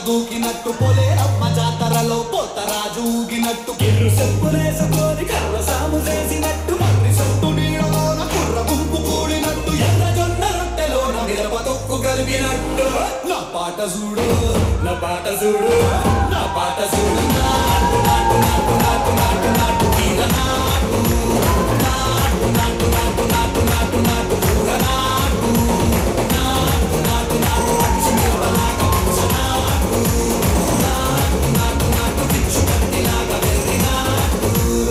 దూకినట్టు పొలేరమ్మ జాతరలో పోతరాజు ఊగినట్టు కిర్రు చెప్పులేసుకొని కర్ర సాము చేసినట్టు మర్రి సొట్టు నీడలోన కుర్ర గుంపు కూడినట్టు ఎర్ర జొన్న రొట్టెలోన మిరప తొక్కు కలిపినట్టు నా పాట చూడు నా పాట చూడు నా పాట చూడు నాటు నాటు నాటు నాటు నాటు నాటు తీర నాటు నాటు నాటు నాటు నాటు నాటు నాటు కూర నాటు నాటు నాటు నాటు పచ్చి మిరపలాగా పుచ్చ నాటు నాటు నాటు నాటు పిచ్చు కత్తిలాగా వెర్రి నాటు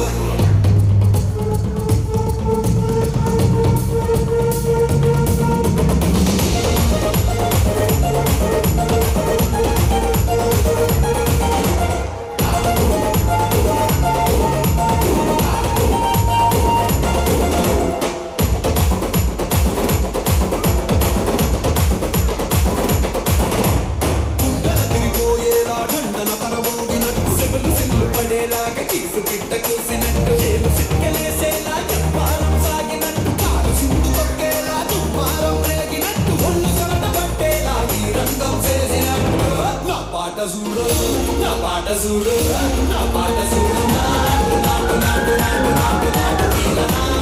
తిరిగిపోయేలా ఢండన పరమోగినట్టు సెగలు సిల్లు పడేలాగా కీసు పిట్ట కూసినట్టు చేలు సిక్కలేసేలా చెప్పారం సాగినట్టు కాలు సింధు తొక్కేలా దుమ్మారం రేగినట్టు ఒళ్ళు సొరట పట్టేలా ఈ రంగం చేసినట్టు నా పాట చూడు నా పాట చూడు నా పాట చూడు నాటు నాటు నాటు నాటు నాటు నాటు తీల నాటు